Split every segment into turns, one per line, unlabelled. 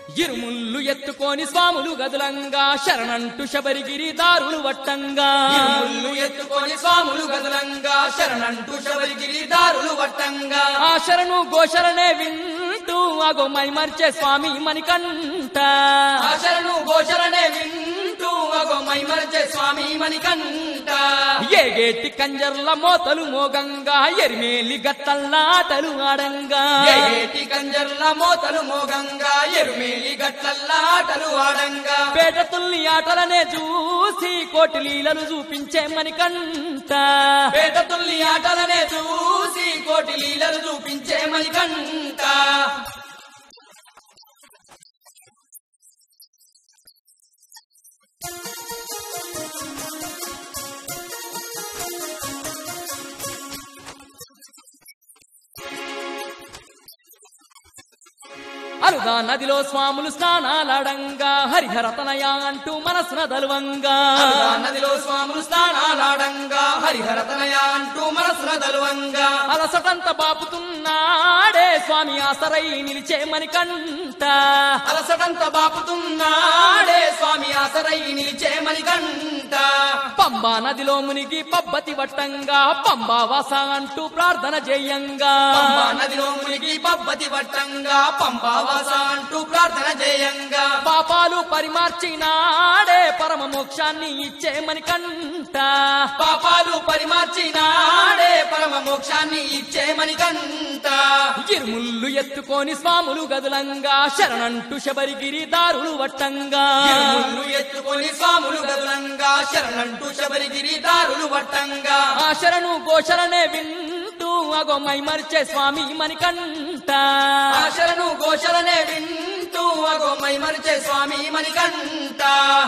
ఇరుముళ్ళు ఎత్తుకొని స్వాములు గదులంగా శరణంటు శబరిగిరి దారులు వట్టంగా
ముళ్ళు ఎత్తుకొని స్వాములు గదులంగా శరణంటూ శబరిగిరి దారులు వట్టంగా
ఆ శరణు గోశరణే వింటూ అగో మైమర్చే స్వామి మణికంఠ
ఆశరణు ఘోషరనే వింటూ అగో మైమరచే స్వామి మణికంఠ
ఏగేటి కంజర్ల మోతలు మోగంగా ఎరిమేలి గత్తల్లాటలు ఆడంగా
ఏటి కంజర్ల మోతలు మోగంగా ఎరుమేలి గట్లల్లా ఆటలు ఆడంగా
పేట తుల్లి ఆటలనే చూసి కోటి లీలలు చూపించే మణికంఠ
పేట తుల్లి ఆటలనే చూసి కోటి లీలలు చూపించే మణికంఠ
అరుగా నదిలో స్వాములు స్నానాలాడంగా హరిహరతనయ అంటూ మనసున దలువంగా
అరుగా నదిలో స్వాములు స్నానాలాడంగా హరిహరతనయ అంటూ మనసున దలువంగా
అలసటంత బాపుతున్నాడే స్వామి ఆసరై నిలిచే మణికంఠ
అలసటంత బాపుతున్నాడే స్వామి ఆసరై నిలిచే మణికంఠ
పంబా నదిలో మునిగి పబ్బతి వట్టంగా పంబా వాస అంటూ ప్రార్థన చేయంగా
పంబా నదిలో మునిగి పబ్బతి వట్టంగా పంబావాస అంటూ ప్రార్థన చేయంగా
పాపాలు పరిమార్చినాడే పరమ మోక్షాన్ని ఇచ్చే మణికంఠ
పాపాలు పరిమార్చినాడే పరమ మోక్షాన్ని ఇచ్చే మణికంఠ
ఇరుముళ్ళు ఎత్తుకొని స్వాములు గదులంగా శరణంటు శబరిగిరి దారులు వట్టంగా
ముళ్ళు ఎత్తుకొని స్వాములు గదులంగా శరణంటూ శబరిగిరి దారులు వట్టంగా
ఆ శరణు గోశరణే వింటూ అగో మైమర్చే స్వామి మణికంఠ
ఆశలను ఘోషలనే వింటూ అగో మైమరిచే స్వామి మణికంఠ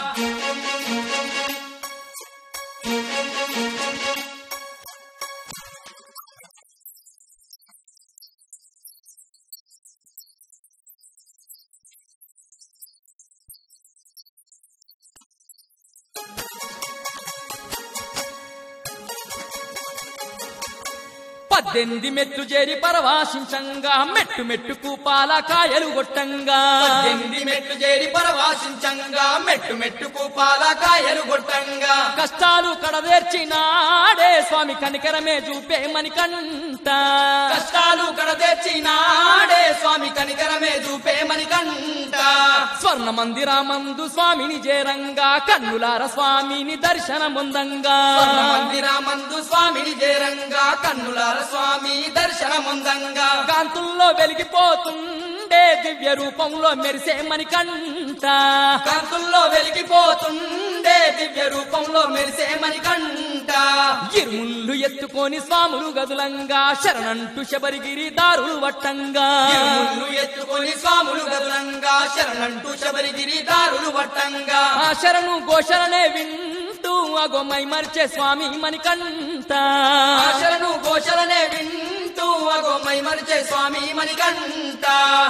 పద్దెనిమిది మెట్లు చేరి పరవాశించంగా మెట్టు మెట్టుకు పాల కాయలు కొట్టంగా
ఎనిమిది మెట్లు చేరి పరవాసించంగా మెట్టు మెట్టుకు పాలకాయలు కొట్టంగా
కష్టాలు కడదేర్చినాడే స్వామి కనికరమే చూపే మణికంఠ
కష్టాలు కడతెచ్చినాడే స్వామి కనికరమే చూపే మణికంఠ
స్వర్ణ మందిరామందు స్వామిని చేరంగా కన్నులార స్వామిని దర్శనముందంగా
మందిరామందు స్వామిని చేరంగా కన్నులార స్వామి దర్శనముందంగా
కాంతుల్లో వెలిగిపోతుండే దివ్య రూపంలో మెరిసే మణికంఠ
కాంతుల్లో వెలిగిపోతుండే దివ్య రూపంలో మెరిసే మణికంఠ
ఇరుముళ్ళు ఎత్తుకొని స్వాములు గదులంగా శరణంటు శబరిగిరి దారులు వట్టంగా
ముళ్ళు ఎత్తుకొని స్వాములు గదులంగా శరణంటూ శబరిగిరి దారులు వట్టంగా
ఆ శరణు ఘోషణనే వింటూ అగో మైమర్చే స్వామి మణికంఠ
ఆశలను ఘోషలనే వింటూ అగో మైమరిచే స్వామి మణికంఠ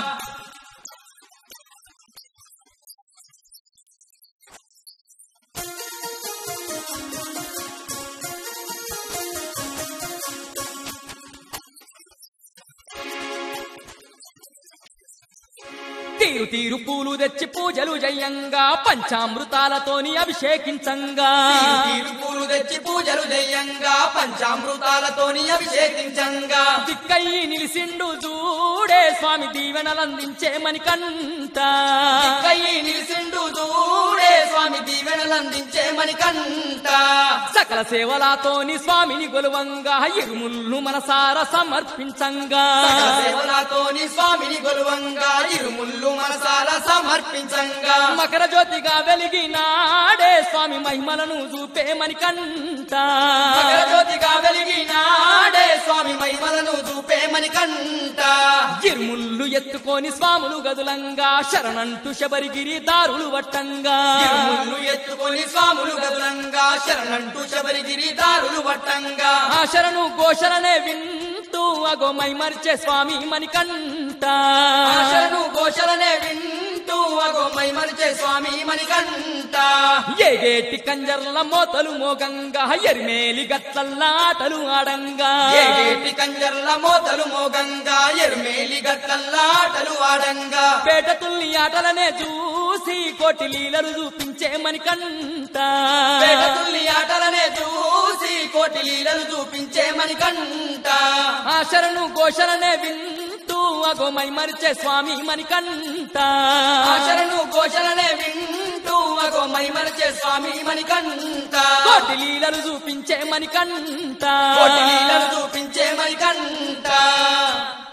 తీరు తీరు పూలు తెచ్చి పూజలు జయంగా పంచామృతాలతోని అభిషేకించంగా
తీరు పూలు తెచ్చి పూజలు చేయంగా పంచామృతాలతోని అభిషేకించంగా
దిక్కయ్యి నిలిసిండు చూడే స్వామి దీవెనలందించే మణికంఠ
కయ్యి నిలిసిండు దూడే స్వామి దీవెనలందించే మణికంఠ
సకల సేవలతోని స్వామిని గొలువంగా ఇరుముళ్ళు మనసార సమర్పించంగా
సకల సేవలతోని స్వామిని గొలువంగా ఇరుముళ్ళు మనసాల సమర్పించంగా
మకర జ్యోతిగా వెలిగినాడే స్వామి మహిమలను చూపే మణికంఠ
మకర జ్యోతిగా వెలిగినాడే స్వామి మహిమలను చూపే మణికంఠ
ఇరుముళ్ళు ఎత్తుకొని స్వాములు గదులంగా శరణంటు శబరిగిరి దారులు వట్టంగా
ఇరుముళ్ళు ఎత్తుకొని స్వాములు గదులంగా శరణంటూ శబరిగిరి దారులు వట్టంగా
ఆ శరణు ఘోషణనే వింటూ అగో మైమర్చే స్వామి మణికంఠ
ఆశలను ఘోషలనే వింటూ అగో మై మరిచే స్వామి మణికంఠ
ఏగేటి కంజర్ల మోతలు మోగంగా ఎరిమేలి గట్లల్లా ఆటలు ఆడంగా
ఏటి కంజర్ల మోతలు మోగంగా ఎరుమేలి గట్లల్లాటలు ఆడంగా
పేట తుల్లి ఆటలనే చూసి కోటి లీలలు చూపించే మణికంట
పేట తుల్లి ఆటలనే చూసి కోటి లీలలు చూపించే మణికంఠ
ఆ శరణు ఘోషలనే వింటూ అగోమై మరిచే స్వామి మణికంట
ఆచరణు ఘోషలనే వింటూ అగో మై మరిచే స్వామి మణికంఠ
కోటి లీలలు చూపించే మణికంట
కోటి లీలలు చూపించే మణికంఠ